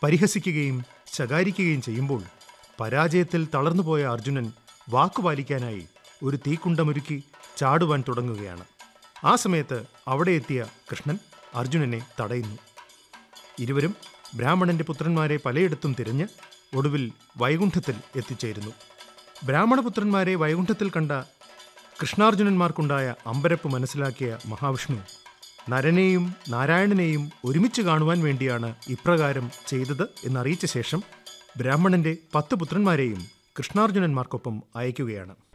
പരിഹസിക്കുകയും ശകാരിക്കുകയും ചെയ്യുമ്പോൾ പരാജയത്തിൽ തളർന്നുപോയ അർജുനൻ വാക്കുപാലിക്കാനായി ഒരു തീക്കുണ്ടമൊരുക്കി ചാടുവാൻ തുടങ്ങുകയാണ് ആ സമയത്ത് അവിടെ എത്തിയ കൃഷ്ണൻ അർജുനനെ തടയുന്നു ഇരുവരും ബ്രാഹ്മണന്റെ പുത്രന്മാരെ പലയിടത്തും തിരഞ്ഞ് ഒടുവിൽ വൈകുണ്ഠത്തിൽ എത്തിച്ചേരുന്നു ബ്രാഹ്മണപുത്രന്മാരെ വൈകുണ്ഠത്തിൽ കണ്ട കൃഷ്ണാർജുനന്മാർക്കുണ്ടായ അമ്പരപ്പ് മനസ്സിലാക്കിയ മഹാവിഷ്ണു നരനെയും നാരായണനെയും ഒരുമിച്ച് കാണുവാൻ വേണ്ടിയാണ് ഇപ്രകാരം ചെയ്തത് എന്നറിയിച്ച ശേഷം ബ്രാഹ്മണന്റെ പത്ത് പുത്രന്മാരെയും കൃഷ്ണാർജുനന്മാർക്കൊപ്പം അയക്കുകയാണ്